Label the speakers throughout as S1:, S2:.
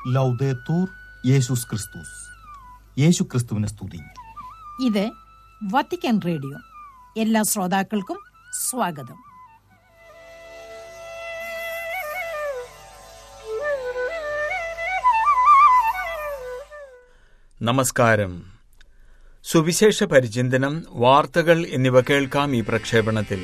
S1: ലൗദേത്തൂർ യേശുസ് ക്രിസ്തുസ് യേശു ക്രിസ്തുവിനെ സ്തുതി
S2: ഇത് വത്തിക്കാൻ റേഡിയോ എല്ലാ ശ്രോതാക്കൾക്കും സ്വാഗതം
S3: നമസ്കാരം സുവിശേഷ പരിചിന്തനം വാർത്തകൾ എന്നിവ കേൾക്കാം ഈ പ്രക്ഷേപണത്തിൽ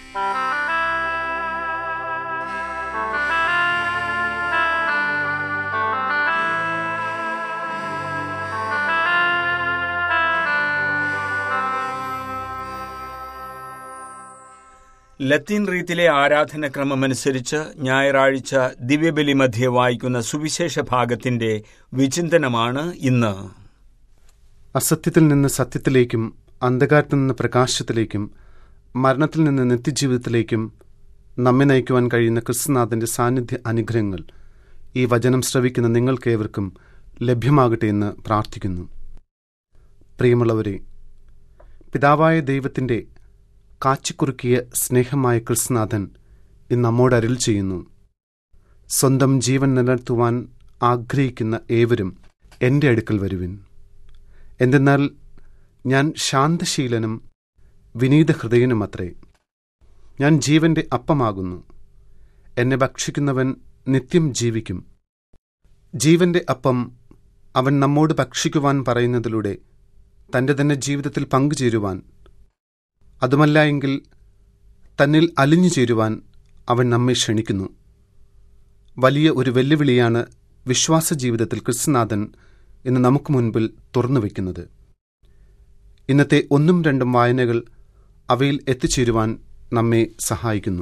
S3: ലത്തീൻ റീത്തിലെ ആരാധനക്രമമനുസരിച്ച് ഞായറാഴ്ച ദിവ്യബലി മധ്യേ വായിക്കുന്ന സുവിശേഷ ഭാഗത്തിന്റെ വിചിന്തനമാണ് ഇന്ന്
S4: അസത്യത്തിൽ നിന്ന് സത്യത്തിലേക്കും അന്ധകാരത്തിൽ നിന്ന് പ്രകാശത്തിലേക്കും മരണത്തിൽ നിന്ന് നിത്യജീവിതത്തിലേക്കും നമ്മെ നയിക്കുവാൻ കഴിയുന്ന ക്രിസ്തുനാഥന്റെ സാന്നിധ്യ അനുഗ്രഹങ്ങൾ ഈ വചനം ശ്രവിക്കുന്ന നിങ്ങൾക്കേവർക്കും ലഭ്യമാകട്ടെ എന്ന് പ്രാർത്ഥിക്കുന്നു പ്രിയമുള്ളവരെ പിതാവായ ദൈവത്തിന്റെ കാച്ചിക്കുറുക്കിയ സ്നേഹമായ ക്രിസ്തുനാഥൻ ഇന്ന് നമ്മോട് അരുൾ ചെയ്യുന്നു സ്വന്തം ജീവൻ നിലനിർത്തുവാൻ ആഗ്രഹിക്കുന്ന ഏവരും എൻ്റെ അടുക്കൽ വരുവിൻ എന്തെന്നാൽ ഞാൻ ശാന്തശീലനും വിനീത ഹൃദയനുമത്രേ ഞാൻ ജീവന്റെ അപ്പമാകുന്നു എന്നെ ഭക്ഷിക്കുന്നവൻ നിത്യം ജീവിക്കും ജീവന്റെ അപ്പം അവൻ നമ്മോട് ഭക്ഷിക്കുവാൻ പറയുന്നതിലൂടെ തന്റെ തന്നെ ജീവിതത്തിൽ പങ്കുചേരുവാൻ അതുമല്ല എങ്കിൽ തന്നിൽ അലിഞ്ഞു ചേരുവാൻ അവൻ നമ്മെ ക്ഷണിക്കുന്നു വലിയ ഒരു വെല്ലുവിളിയാണ് വിശ്വാസ ജീവിതത്തിൽ ക്രിസ്തുനാഥൻ ഇന്ന് നമുക്ക് മുൻപിൽ തുറന്നു വയ്ക്കുന്നത് ഇന്നത്തെ ഒന്നും രണ്ടും വായനകൾ അവയിൽ എത്തിച്ചേരുവാൻ നമ്മെ സഹായിക്കുന്നു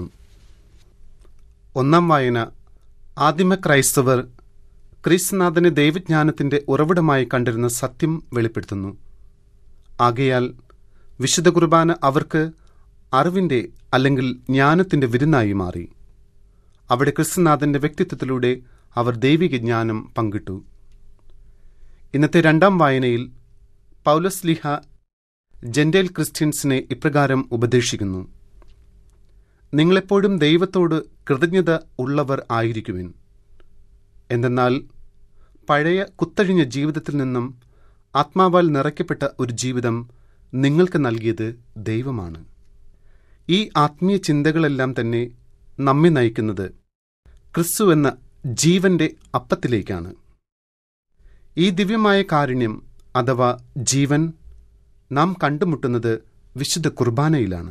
S4: ഒന്നാം വായന ആദിമ ക്രൈസ്തവർ ക്രിസ്തുനാഥനെ ദൈവജ്ഞാനത്തിന്റെ ഉറവിടമായി കണ്ടിരുന്ന സത്യം വെളിപ്പെടുത്തുന്നു ആകയാൽ വിശുദ്ധ കുർബാന അവർക്ക് അറിവിന്റെ അല്ലെങ്കിൽ ജ്ഞാനത്തിന്റെ വിരുന്നായി മാറി അവിടെ ക്രിസ്തുനാഥന്റെ വ്യക്തിത്വത്തിലൂടെ അവർ ദൈവിക ജ്ഞാനം പങ്കിട്ടു ഇന്നത്തെ രണ്ടാം വായനയിൽ പൗലസ് ലിഹ ജെൻഡേൽ ക്രിസ്ത്യൻസിനെ ഇപ്രകാരം ഉപദേശിക്കുന്നു നിങ്ങളെപ്പോഴും ദൈവത്തോട് കൃതജ്ഞത ഉള്ളവർ ആയിരിക്കുവിൻ എന്തെന്നാൽ പഴയ കുത്തഴിഞ്ഞ ജീവിതത്തിൽ നിന്നും ആത്മാവാൽ നിറയ്ക്കപ്പെട്ട ഒരു ജീവിതം നിങ്ങൾക്ക് നൽകിയത് ദൈവമാണ് ഈ ആത്മീയ ചിന്തകളെല്ലാം തന്നെ നമ്മെ നയിക്കുന്നത് ക്രിസ്തു എന്ന ജീവന്റെ അപ്പത്തിലേക്കാണ് ഈ ദിവ്യമായ കാരുണ്യം അഥവാ ജീവൻ നാം കണ്ടുമുട്ടുന്നത് വിശുദ്ധ കുർബാനയിലാണ്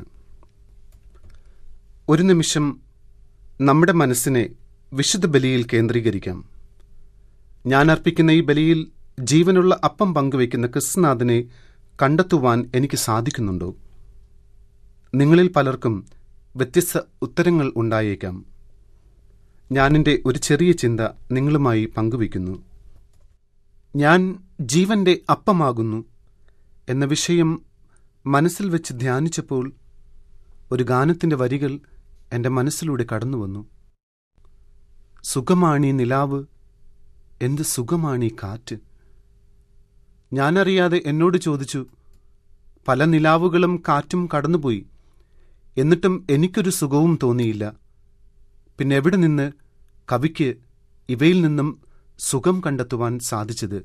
S4: ഒരു നിമിഷം നമ്മുടെ മനസ്സിനെ വിശുദ്ധ ബലിയിൽ കേന്ദ്രീകരിക്കാം ഞാൻ അർപ്പിക്കുന്ന ഈ ബലിയിൽ ജീവനുള്ള അപ്പം പങ്കുവയ്ക്കുന്ന ക്രിസ്തുനാഥനെ കണ്ടെത്തുവാൻ എനിക്ക് സാധിക്കുന്നുണ്ടോ നിങ്ങളിൽ പലർക്കും വ്യത്യസ്ത ഉത്തരങ്ങൾ ഉണ്ടായേക്കാം ഞാനെൻ്റെ ഒരു ചെറിയ ചിന്ത നിങ്ങളുമായി പങ്കുവയ്ക്കുന്നു ഞാൻ ജീവന്റെ അപ്പമാകുന്നു എന്ന വിഷയം മനസ്സിൽ വെച്ച് ധ്യാനിച്ചപ്പോൾ ഒരു ഗാനത്തിന്റെ വരികൾ എൻ്റെ മനസ്സിലൂടെ കടന്നുവന്നു സുഖമാണീ നിലാവ് എന്ത് സുഖമാണീ കാറ്റ് ഞാനറിയാതെ എന്നോട് ചോദിച്ചു പല നിലാവുകളും കാറ്റും കടന്നുപോയി എന്നിട്ടും എനിക്കൊരു സുഖവും തോന്നിയില്ല പിന്നെ എവിടെ നിന്ന് കവിക്ക് ഇവയിൽ നിന്നും സുഖം കണ്ടെത്തുവാൻ സാധിച്ചത്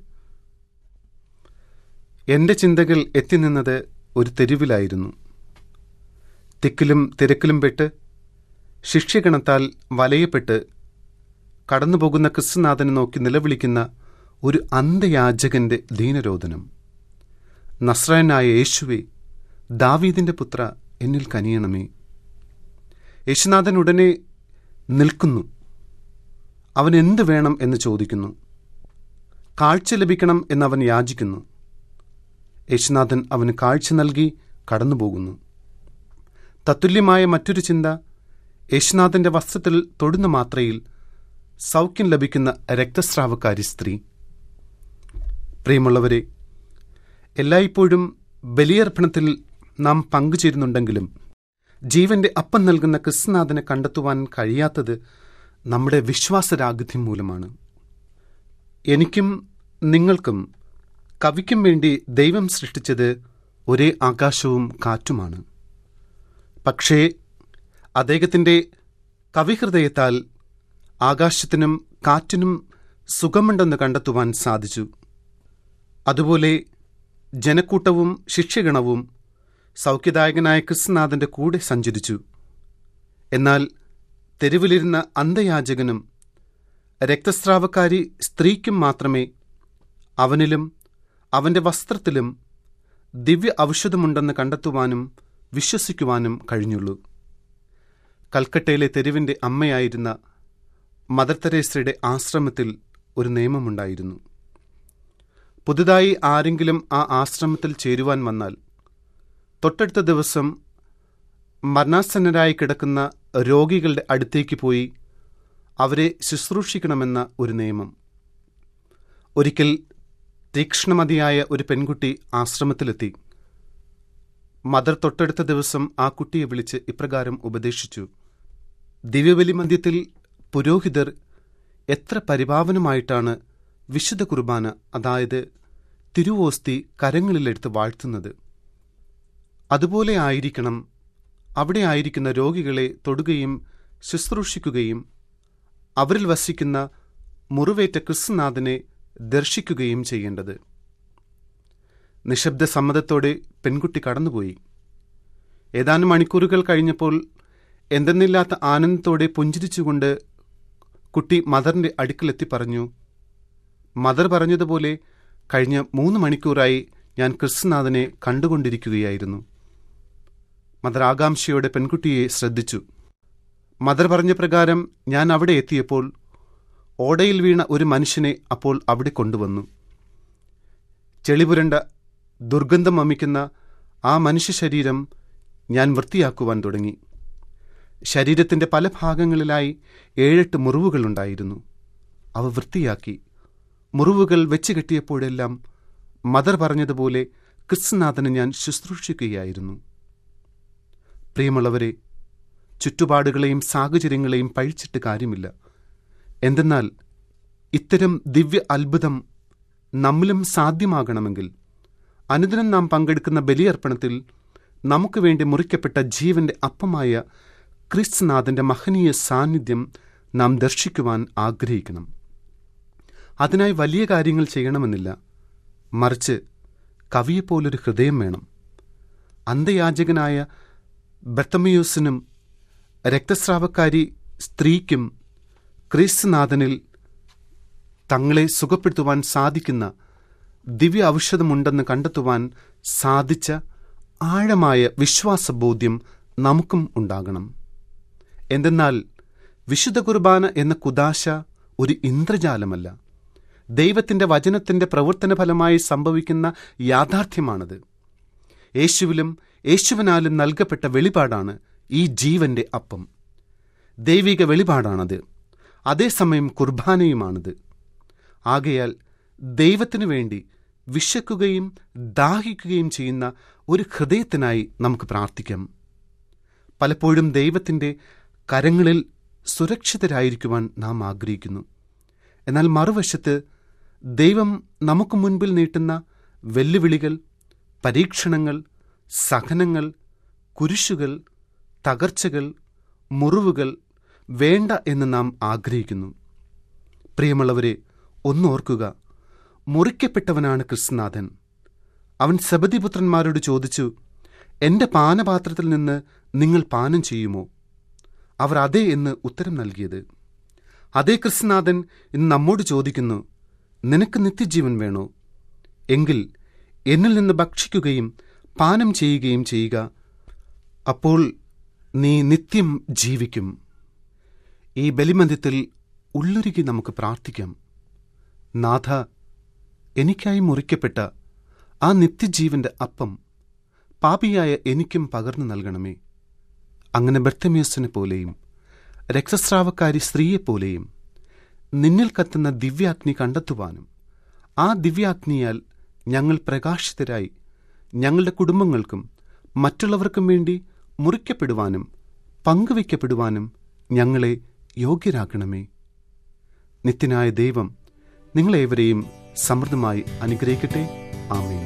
S4: എന്റെ ചിന്തകൾ എത്തിനിന്നത് ഒരു തെരുവിലായിരുന്നു തിക്കിലും തിരക്കിലും പെട്ട് ശിക്ഷഗണത്താൽ വലയപ്പെട്ട് കടന്നുപോകുന്ന ക്രിസ്തുനാഥനെ നോക്കി നിലവിളിക്കുന്ന ഒരു അന്ധയാചകന്റെ ദീനരോധനം നസ്രായനായ യേശുവെ ദാവീദിന്റെ പുത്ര എന്നിൽ കനിയണമേ യേശുനാഥൻ ഉടനെ നിൽക്കുന്നു അവൻ എന്ത് വേണം എന്ന് ചോദിക്കുന്നു കാഴ്ച ലഭിക്കണം എന്നവൻ യാചിക്കുന്നു യേശുനാഥൻ അവന് കാഴ്ച നൽകി കടന്നുപോകുന്നു തത്തുല്യമായ മറ്റൊരു ചിന്ത യേശുനാഥന്റെ വസ്ത്രത്തിൽ തൊടുന്ന മാത്രയിൽ സൗഖ്യം ലഭിക്കുന്ന രക്തസ്രാവക്കാരി സ്ത്രീ പ്രിയമുള്ളവരെ എല്ലായ്പ്പോഴും ബലിയർപ്പണത്തിൽ നാം പങ്കുചേരുന്നുണ്ടെങ്കിലും ജീവന്റെ അപ്പം നൽകുന്ന ക്രിസ്തുനാഥനെ കണ്ടെത്തുവാൻ കഴിയാത്തത് നമ്മുടെ വിശ്വാസരാഗധ്യം മൂലമാണ് എനിക്കും നിങ്ങൾക്കും കവിക്കും വേണ്ടി ദൈവം സൃഷ്ടിച്ചത് ഒരേ ആകാശവും കാറ്റുമാണ് പക്ഷേ അദ്ദേഹത്തിൻ്റെ കവിഹൃദയത്താൽ ആകാശത്തിനും കാറ്റിനും സുഖമുണ്ടെന്ന് കണ്ടെത്തുവാൻ സാധിച്ചു അതുപോലെ ജനക്കൂട്ടവും ശിഷ്യഗണവും സൗഖ്യദായകനായ ക്രിസ്തുനാഥന്റെ കൂടെ സഞ്ചരിച്ചു എന്നാൽ തെരുവിലിരുന്ന അന്ധയാചകനും രക്തസ്രാവക്കാരി സ്ത്രീക്കും മാത്രമേ അവനിലും അവന്റെ വസ്ത്രത്തിലും ദിവ്യ ഔഷധമുണ്ടെന്ന് കണ്ടെത്തുവാനും വിശ്വസിക്കുവാനും കഴിഞ്ഞുള്ളൂ കൽക്കട്ടയിലെ തെരുവിന്റെ അമ്മയായിരുന്ന മദർ തെരേസയുടെ ആശ്രമത്തിൽ ഒരു നിയമമുണ്ടായിരുന്നു പുതുതായി ആരെങ്കിലും ആ ആശ്രമത്തിൽ ചേരുവാൻ വന്നാൽ തൊട്ടടുത്ത ദിവസം മരണാസന്നരായി കിടക്കുന്ന രോഗികളുടെ അടുത്തേക്ക് പോയി അവരെ ശുശ്രൂഷിക്കണമെന്ന ഒരു നിയമം ഒരിക്കൽ തീക്ഷ്ണമതിയായ ഒരു പെൺകുട്ടി ആശ്രമത്തിലെത്തി മദർ തൊട്ടടുത്ത ദിവസം ആ കുട്ടിയെ വിളിച്ച് ഇപ്രകാരം ഉപദേശിച്ചു ദിവ്യബലി മധ്യത്തിൽ പുരോഹിതർ എത്ര പരിപാവനമായിട്ടാണ് വിശുദ്ധ കുർബാന അതായത് തിരുവോസ്തി കരങ്ങളിലെടുത്ത് വാഴ്ത്തുന്നത് അതുപോലെ ആയിരിക്കണം അവിടെ ആയിരിക്കുന്ന രോഗികളെ തൊടുകയും ശുശ്രൂഷിക്കുകയും അവരിൽ വസിക്കുന്ന മുറിവേറ്റ ക്രിസ്തുനാഥനെ ദർശിക്കുകയും ചെയ്യേണ്ടത് നിശബ്ദ സമ്മതത്തോടെ പെൺകുട്ടി കടന്നുപോയി ഏതാനും മണിക്കൂറുകൾ കഴിഞ്ഞപ്പോൾ എന്തെന്നില്ലാത്ത ആനന്ദത്തോടെ പുഞ്ചിരിച്ചുകൊണ്ട് കുട്ടി മദറിന്റെ അടുക്കലെത്തി പറഞ്ഞു മദർ പറഞ്ഞതുപോലെ കഴിഞ്ഞ മൂന്ന് മണിക്കൂറായി ഞാൻ ക്രിസ്തുനാഥനെ കണ്ടുകൊണ്ടിരിക്കുകയായിരുന്നു മദർ ആകാംക്ഷയോടെ പെൺകുട്ടിയെ ശ്രദ്ധിച്ചു മദർ പറഞ്ഞ പ്രകാരം ഞാൻ അവിടെ എത്തിയപ്പോൾ ഓടയിൽ വീണ ഒരു മനുഷ്യനെ അപ്പോൾ അവിടെ കൊണ്ടുവന്നു ചെളിപുരണ്ട ദുർഗന്ധം വമിക്കുന്ന ആ മനുഷ്യ ശരീരം ഞാൻ വൃത്തിയാക്കുവാൻ തുടങ്ങി ശരീരത്തിന്റെ പല ഭാഗങ്ങളിലായി ഏഴെട്ട് മുറിവുകളുണ്ടായിരുന്നു അവ വൃത്തിയാക്കി മുറിവുകൾ വെച്ച് കെട്ടിയപ്പോഴെല്ലാം മദർ പറഞ്ഞതുപോലെ ക്രിസ്തുനാഥനെ ഞാൻ ശുശ്രൂഷിക്കുകയായിരുന്നു പ്രിയമുള്ളവരെ ചുറ്റുപാടുകളെയും സാഹചര്യങ്ങളെയും പഴിച്ചിട്ട് കാര്യമില്ല എന്തെന്നാൽ ഇത്തരം ദിവ്യ അത്ഭുതം നമ്മിലും സാധ്യമാകണമെങ്കിൽ അനുദിനം നാം പങ്കെടുക്കുന്ന ബലിയർപ്പണത്തിൽ നമുക്ക് വേണ്ടി മുറിക്കപ്പെട്ട ജീവന്റെ അപ്പമായ ക്രിസ്തുനാഥന്റെ മഹനീയ സാന്നിധ്യം നാം ദർശിക്കുവാൻ ആഗ്രഹിക്കണം അതിനായി വലിയ കാര്യങ്ങൾ ചെയ്യണമെന്നില്ല മറിച്ച് കവിയെപ്പോലൊരു ഹൃദയം വേണം അന്ധയാചകനായ ബത്തമയൂസിനും രക്തസ്രാവക്കാരി സ്ത്രീക്കും ക്രിസ്തുനാഥനിൽ തങ്ങളെ സുഖപ്പെടുത്തുവാൻ സാധിക്കുന്ന ദിവ്യ ഔഷധമുണ്ടെന്ന് കണ്ടെത്തുവാൻ സാധിച്ച ആഴമായ വിശ്വാസബോധ്യം നമുക്കും ഉണ്ടാകണം എന്തെന്നാൽ വിശുദ്ധ കുർബാന എന്ന കുദാശ ഒരു ഇന്ദ്രജാലമല്ല ദൈവത്തിന്റെ വചനത്തിന്റെ പ്രവർത്തന ഫലമായി സംഭവിക്കുന്ന യാഥാർത്ഥ്യമാണത് യേശുവിലും യേശുവിനാലും നൽകപ്പെട്ട വെളിപാടാണ് ഈ ജീവന്റെ അപ്പം ദൈവിക വെളിപാടാണത് അതേസമയം കുർബാനയുമാണിത് ആകയാൽ ദൈവത്തിനു വേണ്ടി വിശക്കുകയും ദാഹിക്കുകയും ചെയ്യുന്ന ഒരു ഹൃദയത്തിനായി നമുക്ക് പ്രാർത്ഥിക്കാം പലപ്പോഴും ദൈവത്തിൻ്റെ കരങ്ങളിൽ സുരക്ഷിതരായിരിക്കുവാൻ നാം ആഗ്രഹിക്കുന്നു എന്നാൽ മറുവശത്ത് ദൈവം നമുക്ക് മുൻപിൽ നീട്ടുന്ന വെല്ലുവിളികൾ പരീക്ഷണങ്ങൾ സഹനങ്ങൾ കുരിശുകൾ തകർച്ചകൾ മുറിവുകൾ വേണ്ട എന്ന് നാം ആഗ്രഹിക്കുന്നു പ്രിയമുള്ളവരെ ഒന്നോർക്കുക മുറിക്കപ്പെട്ടവനാണ് കൃഷ്ണനാഥൻ അവൻ സബതിപുത്രന്മാരോട് ചോദിച്ചു എന്റെ പാനപാത്രത്തിൽ നിന്ന് നിങ്ങൾ പാനം ചെയ്യുമോ അവർ അതെ എന്ന് ഉത്തരം നൽകിയത് അതേ കൃഷ്ണനാഥൻ ഇന്ന് നമ്മോട് ചോദിക്കുന്നു നിനക്ക് നിത്യജീവൻ വേണോ എങ്കിൽ എന്നിൽ നിന്ന് ഭക്ഷിക്കുകയും പാനം ചെയ്യുകയും ചെയ്യുക അപ്പോൾ നീ നിത്യം ജീവിക്കും ഈ ബലിമന്ദിത്തിൽ ഉള്ളുരുകി നമുക്ക് പ്രാർത്ഥിക്കാം നാഥ എനിക്കായി മുറിക്കപ്പെട്ട ആ നിത്യജീവന്റെ അപ്പം പാപിയായ എനിക്കും പകർന്നു നൽകണമേ അങ്ങനെ ബർത്തമേസിനെ പോലെയും രക്തസ്രാവക്കാരി സ്ത്രീയെപ്പോലെയും നിന്നിൽ കത്തുന്ന ദിവ്യാഗ്നി കണ്ടെത്തുവാനും ആ ദിവ്യാഗ്നിയാൽ ഞങ്ങൾ പ്രകാശിതരായി ഞങ്ങളുടെ കുടുംബങ്ങൾക്കും മറ്റുള്ളവർക്കും വേണ്ടി മുറിക്കപ്പെടുവാനും പങ്കുവയ്ക്കപ്പെടുവാനും ഞങ്ങളെ യോഗ്യരാക്കണമേ നിത്യനായ ദൈവം നിങ്ങളേവരെയും സമൃദ്ധമായി അനുഗ്രഹിക്കട്ടെ ആമേൻ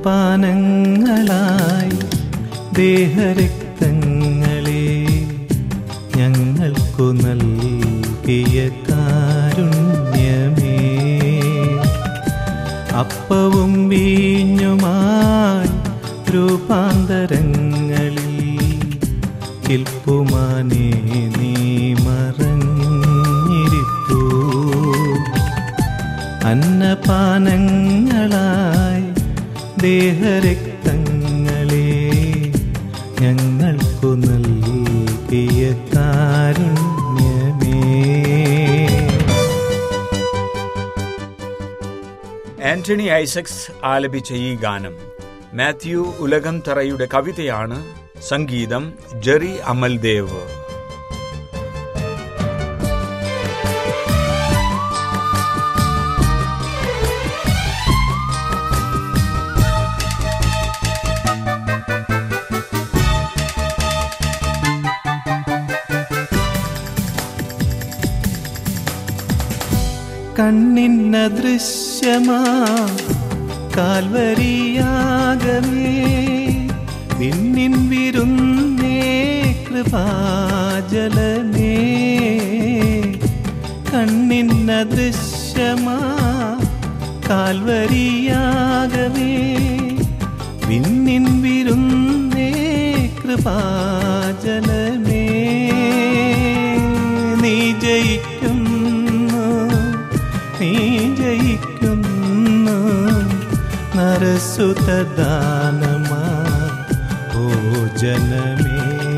S5: അന്നപാനങ്ങളായി ദേഹരക്തങ്ങളെ ഞങ്ങൾക്കു നൽകിയ കാരുണ്യമേ അപ്പവും വീഞ്ഞുമായി രൂപാന്തരങ്ങളിൽ കിൽപ്പുമാനേ നീ മറഞ്ഞിരിപ്പൂ അന്നപാനങ്ങളായി ദേഹരക്തങ്ങളെ ഞങ്ങൾക്കു നൽകിയ കാരുണ്യമേ
S3: ആന്റണി ഐസക്സ് ആലപിച്ച ഈ ഗാനം മാത്യു ഉലകം തറയുടെ കവിതയാണ് സംഗീതം ജെറി അമൽദേവ്
S5: കണ്ണിന്ന ദൃശ്യമാ കാൽവരിയാകമേ നിന്നിൻ വിരുന്നേ കൃപാജലമേ കണ്ണിന്ന ദൃശ്യമാ കാൽവരിയാകമേ വിണ്ണിൻ വിരുന്നേ കൃപാജലമേ നീ ജയിക്കുന്നു നീ ജയിക്കുന്നു നരസുതദാനമാ ഭോജനമേ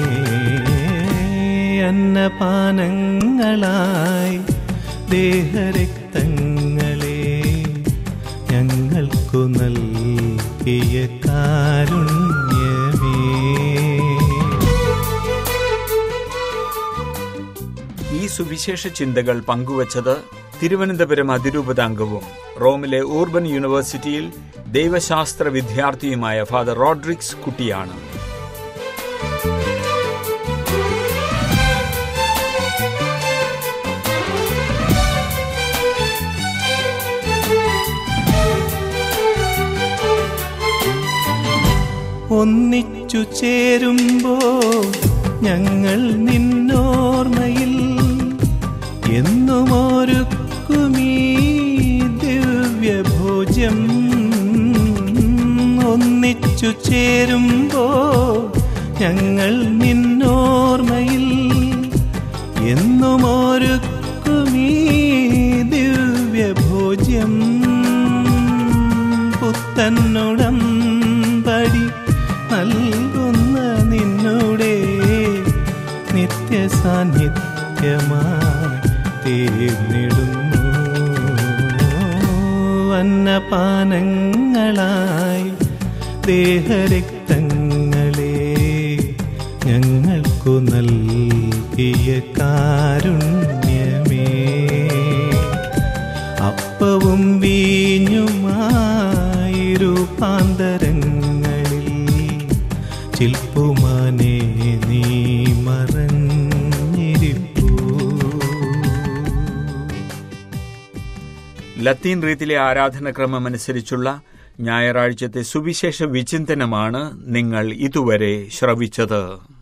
S5: അന്നപാനങ്ങളായി ദേഹരക്തങ്ങളെ ഞങ്ങൾക്കു നൽകിയ കാരുണ്യമേ
S3: ഈ സുവിശേഷ ചിന്തകൾ പങ്കുവച്ചത് തിരുവനന്തപുരം അതിരൂപതാംഗവും റോമിലെ ഊർബൻ യൂണിവേഴ്സിറ്റിയിൽ ദൈവശാസ്ത്ര വിദ്യാർത്ഥിയുമായ ഫാദർ റോഡ്രിക്സ് കുട്ടിയാണ്
S5: ഒന്നിച്ചു ചേരുമ്പോ ഞങ്ങൾ നിന്നോർമ്മയിൽ എന്നും ഒരുക്കുമീ ദിവ്യഭോജ്യം ഒന്നിച്ചു ചേരുമ്പോ ഞങ്ങൾ നിന്നോർമ്മയിൽ എന്നും ഒരുക്കുമീ ദിവ്യഭോജ്യം പുത്തന്നുടമ്പടി നൽകുന്ന നിന്നുടെ നിത്യസാന്നിധ്യമായി തീർന്നിടുന്നു അന്നപാനങ്ങളായി ദേഹരക്തങ്ങളെ ഞങ്ങൾക്കു നൽകിയ കാരുണ്യമേ അപ്പവും വീഞ്ഞുമായി രൂപാന്തരങ്ങളിൽ ചിൽപ്പുമാനെ നീ മറഞ്ഞിരിപ്പൂ
S3: ലത്തീൻ റീതിയിലെ ആരാധനക്രമമനുസരിച്ചുള്ള ഞായറാഴ്ചത്തെ സുവിശേഷ വിചിന്തനമാണ് നിങ്ങൾ ഇതുവരെ ശ്രവിച്ചത്